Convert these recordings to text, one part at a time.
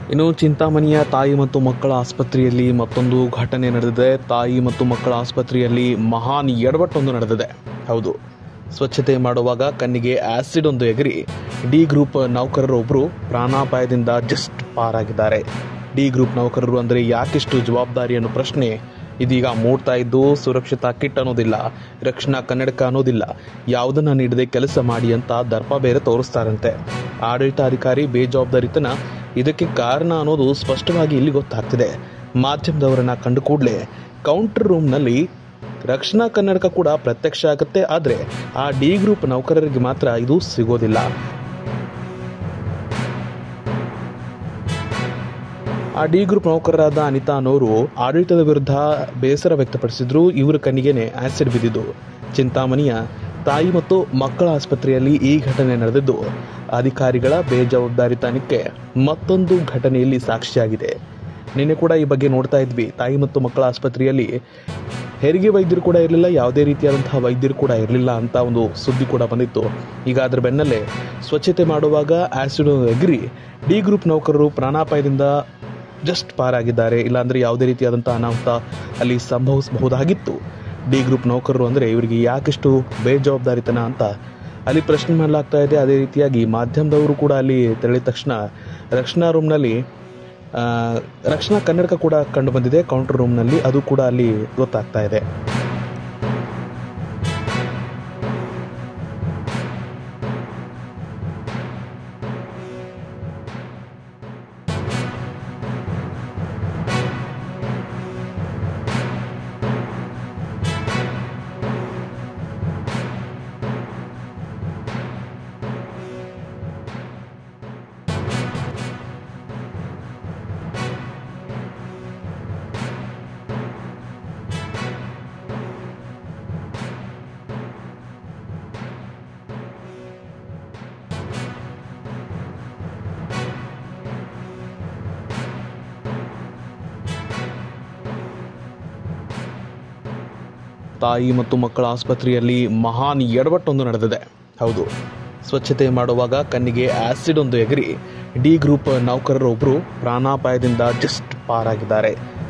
ಇನ್ನು ಚಿಂತಾಮಣಿಯ ತಾಯಿ ಮತ್ತು ಮಕ್ಕಳ ಆಸ್ಪತ್ರೆಯಲ್ಲಿ ಮತ್ತೊಂದು ಘಟನೆ ನಡೆದಿದೆ ತಾಯಿ ಮತ್ತು ಮಕ್ಕಳ ಆಸ್ಪತ್ರೆಯಲ್ಲಿ ಮಹಾನ್ ಎಡವಟ್ಟೊಂದು ನಡೆದಿದೆ ಹೌದು ಸ್ವಚ್ಛತೆ ಮಾಡುವಾಗ ಕಣ್ಣಿಗೆ ಆಸಿಡ್ ಒಂದು ಎಗರಿ ಡಿ ಗ್ರೂಪ್ ನೌಕರರೊಬ್ಬರು ಪ್ರಾಣಾಪಾಯದಿಂದ ಜಸ್ಟ್ ಪಾರಾಗಿದ್ದಾರೆ ಡಿ ಗ್ರೂಪ್ ನೌಕರರು ಅಂದರೆ ಯಾಕಿಷ್ಟು ಜವಾಬ್ದಾರಿ ಅನ್ನೋ ಪ್ರಶ್ನೆ ಇದೀಗ ಮೂಡ್ತಾ ಇದ್ದು ಸುರಕ್ಷತಾ ಕಿಟ್ ಅನ್ನೋದಿಲ್ಲ ರಕ್ಷಣಾ ಕನ್ನಡಕ ಅನ್ನೋದಿಲ್ಲ ಯಾವುದನ್ನ ನೀಡದೆ ಕೆಲಸ ಮಾಡಿ ಅಂತ ದರ್ಪ ಬೇರೆ ತೋರಿಸ್ತಾರಂತೆ ಆಡಳಿತಾಧಿಕಾರಿ ಬೇಜವಾಬ್ದಾರಿತನ ಇದಕ್ಕೆ ಕಾರಣ ಅನ್ನೋದು ಸ್ಪಷ್ಟವಾಗಿ ಇಲ್ಲಿ ಗೊತ್ತಾಗ್ತಿದೆ ಮಾಧ್ಯಮದವರನ್ನ ಕಂಡು ಕೂಡಲೇ ಕೌಂಟರ್ ರೂಮ್ನಲ್ಲಿ ರಕ್ಷಣಾ ಕನ್ನಡಕ ಕೂಡ ಪ್ರತ್ಯಕ್ಷ ಆಗುತ್ತೆ ಆದರೆ ಆ ಡಿ ಗ್ರೂಪ್ ನೌಕರರಿಗೆ ಮಾತ್ರ ಇದು ಸಿಗೋದಿಲ್ಲ ಆ ಡಿ ಗ್ರೂಪ್ ನೌಕರರಾದ ಅನಿತಾ ಅನ್ನೋರು ಆಡಳಿತದ ವಿರುದ್ಧ ಬೇಸರ ವ್ಯಕ್ತಪಡಿಸಿದ್ರು ಇವರ ಕಣ್ಣಿಗೆನೆ ಆಸಿಡ್ ಬಿದ್ದಿದ್ದು ಚಿಂತಾಮಣಿಯ ತಾಯಿ ಮತ್ತು ಮಕ್ಕಳ ಆಸ್ಪತ್ರೆಯಲ್ಲಿ ಈ ಘಟನೆ ನಡೆದಿದ್ದು ಅಧಿಕಾರಿಗಳ ಬೇಜವಾಬ್ದಾರಿತನಕ್ಕೆ ಮತ್ತೊಂದು ಘಟನೆಯಲ್ಲಿ ಸಾಕ್ಷಿಯಾಗಿದೆ ನಿನ್ನೆ ಕೂಡ ಈ ಬಗ್ಗೆ ನೋಡ್ತಾ ಇದ್ವಿ ತಾಯಿ ಮತ್ತು ಮಕ್ಕಳ ಆಸ್ಪತ್ರೆಯಲ್ಲಿ ಹೆರಿಗೆ ವೈದ್ಯರು ಕೂಡ ಇರಲಿಲ್ಲ ಯಾವುದೇ ರೀತಿಯಾದಂತಹ ವೈದ್ಯರು ಕೂಡ ಇರಲಿಲ್ಲ ಅಂತ ಒಂದು ಸುದ್ದಿ ಕೂಡ ಬಂದಿತ್ತು ಈಗ ಅದರ ಬೆನ್ನಲ್ಲೇ ಸ್ವಚ್ಛತೆ ಮಾಡುವಾಗ ಆಸಿಡ್ ಎಗ್ರಿ ಡಿ ಗ್ರೂಪ್ ನೌಕರರು ಪ್ರಾಣಾಪಾಯದಿಂದ ಜಸ್ಟ್ ಪಾರಾಗಿದ್ದಾರೆ ಇಲ್ಲಾಂದರೆ ಯಾವುದೇ ರೀತಿಯಾದಂಥ ಅನಾಹುತ ಅಲ್ಲಿ ಸಂಭವಿಸಬಹುದಾಗಿತ್ತು ಡಿ ಗ್ರೂಪ್ ನೌಕರರು ಅಂದರೆ ಇವರಿಗೆ ಯಾಕಿಷ್ಟು ಬೇಜವಾಬ್ದಾರಿತನ ಅಂತ ಅಲ್ಲಿ ಪ್ರಶ್ನೆ ಮಾಡಲಾಗ್ತಾ ಇದೆ ಅದೇ ರೀತಿಯಾಗಿ ಮಾಧ್ಯಮದವರು ಕೂಡ ಅಲ್ಲಿ ತೆರಳಿದ ತಕ್ಷಣ ರಕ್ಷಣಾ ರೂಮ್ನಲ್ಲಿ ಆ, ರಕ್ಷಣಾ ಕನ್ನಡಕ ಕೂಡ ಕಂಡು ಬಂದಿದೆ ಕೌಂಟರ್ ರೂಮ್ನಲ್ಲಿ ಅದು ಕೂಡ ಅಲ್ಲಿ ಗೊತ್ತಾಗ್ತಾ ಇದೆ ತಾಯಿ ಮತ್ತು ಮಕ್ಕಳ ಆಸ್ಪತ್ರೆಯಲ್ಲಿ ಮಹಾನ್ ಎಡವಟ್ಟೊಂದು ನಡೆದಿದೆ ಹೌದು ಸ್ವಚ್ಛತೆ ಮಾಡುವಾಗ ಕಣ್ಣಿಗೆ ಆಸಿಡ್ ಒಂದು ಎಗರಿ ಡಿ ಗ್ರೂಪ್ ನೌಕರರೊಬ್ಬರು ಪ್ರಾಣಾಪಾಯದಿಂದ ಜಸ್ಟ್ ಪಾರಾಗಿದ್ದಾರೆ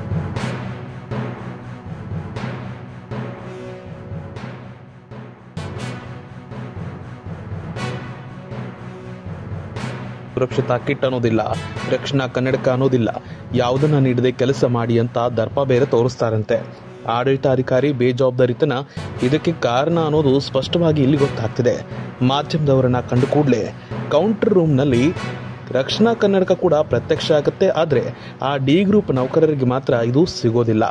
ಸುರಕ್ಷತಾ ಕಿಟ್ ಅನ್ನೋದಿಲ್ಲ ರಕ್ಷಣಾ ಕನ್ನಡಕ ಅನ್ನೋದಿಲ್ಲ ಯಾವುದನ್ನ ನೀಡದೆ ಕೆಲಸ ಮಾಡಿ ಅಂತ ದರ್ಪ ಬೇರೆ ತೋರಿಸ್ತಾರಂತೆ ಆಡಳಿತಾಧಿಕಾರಿ ಬೇಜವಾಬ್ದಾರಿತನ ಇದಕ್ಕೆ ಕಾರಣ ಅನ್ನೋದು ಸ್ಪಷ್ಟವಾಗಿ ಇಲ್ಲಿ ಗೊತ್ತಾಗ್ತಿದೆ ಮಾಧ್ಯಮದವರನ್ನ ಕಂಡು ಕೂಡಲೇ ಕೌಂಟರ್ ರೂಮ್ನಲ್ಲಿ ರಕ್ಷಣಾ ಕನ್ನಡಕ ಕೂಡ ಪ್ರತ್ಯಕ್ಷ ಆಗುತ್ತೆ ಆದರೆ ಆ ಡಿ ಗ್ರೂಪ್ ನೌಕರರಿಗೆ ಮಾತ್ರ ಇದು ಸಿಗೋದಿಲ್ಲ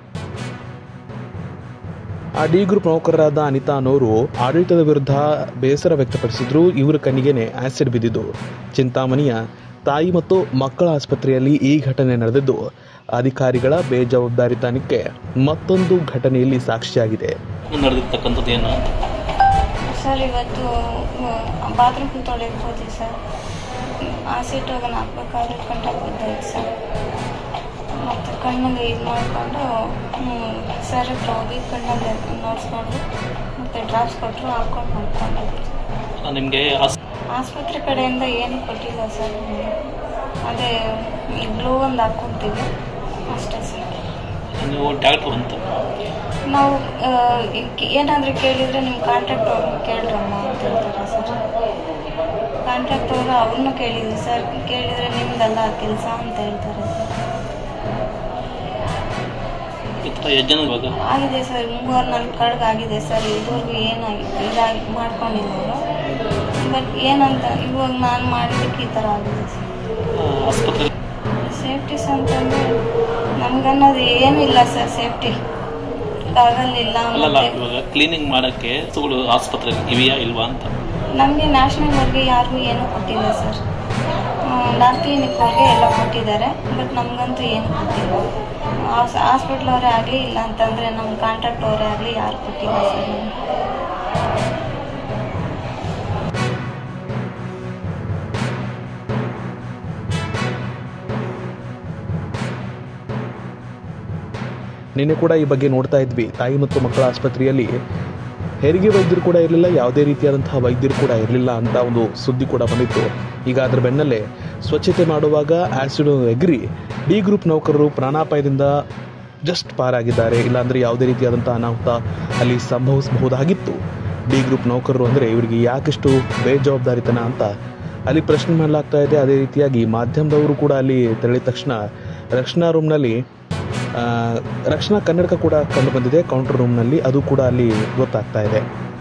ಆ ಡಿ ಗ್ರೂಪ್ ನೌಕರರಾದ ಅನಿತಾ ಅನ್ನೋರು ಆಡಳಿತದ ವಿರುದ್ಧ ಬೇಸರ ವ್ಯಕ್ತಪಡಿಸಿದ್ರು ಇವರ ಕಣ್ಣಿಗೆನೆ ಆಸಿಡ್ ಬಿದ್ದಿದ್ದು ಚಿಂತಾಮಣಿಯ ತಾಯಿ ಮತ್ತು ಮಕ್ಕಳ ಆಸ್ಪತ್ರೆಯಲ್ಲಿ ಈ ಘಟನೆ ನಡೆದಿದ್ದು ಅಧಿಕಾರಿಗಳ ಬೇಜವಾಬ್ದಾರಿತನಕ್ಕೆ ಮತ್ತೊಂದು ಘಟನೆಯಲ್ಲಿ ಸಾಕ್ಷಿಯಾಗಿದೆ ನಡೆದಿರ್ತಕ್ಕಂಥದ್ದು ಏನು ಸರ್ ಇವತ್ತು ಬಾತ್ರೂಮ್ ತೊಳೆಯಕ್ಕೆ ಹೋದ್ವಿ ಸರ್ ಆಸಿಡ್ ಹೋಗೋಣ ಹಾಕ್ಬೇಕಾದ್ರೆ ಕಂಟಾಗಿ ಬಿದ್ದೋಯ್ತು ಸರ್ ಮತ್ತು ಕಣ್ಣಿಗೆ ಇದು ಮಾಡಿಕೊಂಡು ಸರ್ ಹತ್ರ ಹೋಗಿ ಕಣ್ಣಲ್ಲಿ ನೋಡಿಸ್ಕೊಂಡು ಮತ್ತು ಡ್ರಾಪ್ಸ್ ಕೊಟ್ಟರು ಹಾಕ್ಕೊಂಡು ಮಾಡ್ಕೊಂಡಿದ್ವಿ ನಿಮಗೆ ಆಸ್ಪತ್ರೆ ಕಡೆಯಿಂದ ಏನು ಕೊಟ್ಟಿಲ್ಲ ಸರ್ ನಮಗೆ ಅದೇ ಗ್ಲೂ ಒಂದು ಹಾಕ್ಕೊಂತೀವಿ ಅಷ್ಟೇ ಸರ್ ನೀವು ಡಾಕ್ಟ್ರು ಅಂತ ನಾವು ಏನಾದರೂ ಕೇಳಿದರೆ ನಿಮ್ಮ ಕಾಂಟ್ಯಾಕ್ಟ್ ಅವ್ರನ್ನ ಕೇಳ್ರಮ್ಮ ಅಂತ ಹೇಳ್ತಾರೆ ಸರ್ ಕಾಂಟ್ರಾಕ್ಟ್ ಅವರು ಅವ್ರನ್ನೂ ಕೇಳಿದ್ವಿ ಸರ್ ಕೇಳಿದರೆ ನಿಮ್ದಲ್ಲ ಕೆಲಸ ಅಂತ ಹೇಳ್ತಾರೆ ಸರ್ ಈ ಥರ ಎಷ್ಟು ಜನ ಇವಾಗ ಆಗಿದೆ ಸರ್ ಮೂವರು ನನ್ನ ಕಡೆಗೆ ಆಗಿದೆ ಸರ್ ಇದುವರೆಗೂ ಏನಾಗಿ ಇದಾಗಿ ಮಾಡ್ಕೊಂಡಿಲ್ಲ ಅವರು ಬಟ್ ಏನಂತ ಇವಾಗ ನಾನು ಮಾಡಿದ್ದಕ್ಕೆ ಈ ಥರ ಆಗಿದೆ ಸರ್ ಆ, ಆಸ್ಪತ್ರೆ ಸೇಫ್ಟೀಸ್ ಅಂತಂದರೆ ನಮ್ಗನ್ನೋದು ಏನೂ ಇಲ್ಲ ಸರ್ ಸೇಫ್ಟಿ ಆಗಲಿಲ್ಲ ಅಲ್ಲಲ್ಲ ಮತ್ತೆ ಇವಾಗ ಕ್ಲೀನಿಂಗ್ ಮಾಡೋಕ್ಕೆ ವಸ್ತುಗಳು ಆಸ್ಪತ್ರೆಗೆ ಇವೆಯಾ ಇಲ್ವಾ ಅಂತ ನಮಗೆ ನ್ಯಾಷನಲ್ ಅವ್ರಿಗೆ ಯಾರಿಗೂ ಏನೂ ಕೊಟ್ಟಿಲ್ಲ ಸರ್ ಡಾಕ್ ಕ್ಲಿನಿಕ್ ಅವ್ರಿಗೆ ಎಲ್ಲ ಕೊಟ್ಟಿದ್ದಾರೆ ಬಟ್ ನಮಗಂತೂ ಏನು ಕೊಟ್ಟಿಲ್ಲ ಹಾಸ್ಪಿಟ್ಲ್ ಅವರೇ ಆಗಲಿ ಇಲ್ಲ ಅಂತಂದರೆ ನಮ್ಮ ಕಾಂಟ್ರಾಕ್ಟ್ ಅವರೇ ಆಗಲಿ ಯಾರು ಕೊಟ್ಟಿಲ್ಲ ಸರ್ ನಮ್ಗೆ ನಿನ್ನೆ ಕೂಡ ಈ ಬಗ್ಗೆ ನೋಡ್ತಾ ಇದ್ವಿ ತಾಯಿ ಮತ್ತು ಮಕ್ಕಳ ಆಸ್ಪತ್ರೆಯಲ್ಲಿ ಹೆರಿಗೆ ವೈದ್ಯರು ಕೂಡ ಇರಲಿಲ್ಲ ಯಾವುದೇ ರೀತಿಯಾದಂತಹ ವೈದ್ಯರು ಕೂಡ ಇರಲಿಲ್ಲ ಅಂತ ಒಂದು ಸುದ್ದಿ ಕೂಡ ಬಂದಿತ್ತು ಈಗ ಅದರ ಬೆನ್ನಲ್ಲೇ ಸ್ವಚ್ಛತೆ ಮಾಡುವಾಗ ಆ್ಯಸಿಡ್ ಎಗ್ರಿ ಡಿ ಗ್ರೂಪ್ ನೌಕರರು ಪ್ರಾಣಾಪಾಯದಿಂದ ಜಸ್ಟ್ ಪಾರಾಗಿದ್ದಾರೆ ಇಲ್ಲಾಂದರೆ ಯಾವುದೇ ರೀತಿಯಾದಂಥ ಅನಾಹುತ ಅಲ್ಲಿ ಸಂಭವಿಸಬಹುದಾಗಿತ್ತು ಡಿ ಗ್ರೂಪ್ ನೌಕರರು ಅಂದರೆ ಇವರಿಗೆ ಯಾಕಿಷ್ಟು ಬೇಜವಾಬ್ದಾರಿತನ ಅಂತ ಅಲ್ಲಿ ಪ್ರಶ್ನೆ ಮಾಡಲಾಗ್ತಾ ಇದೆ ಅದೇ ರೀತಿಯಾಗಿ ಮಾಧ್ಯಮದವರು ಕೂಡ ಅಲ್ಲಿ ತೆರಳಿದ ತಕ್ಷಣ ರಕ್ಷಣಾ ರೂಮ್ನಲ್ಲಿ ಆ, ರಕ್ಷಣಾ ಕನ್ನಡಕ ಕೂಡ ಕಂಡು ಬಂದಿದೆ ಕೌಂಟರ್ ರೂಮ್ನಲ್ಲಿ ಅದು ಕೂಡ ಅಲ್ಲಿ ಗೊತ್ತಾಗ್ತಾ ಇದೆ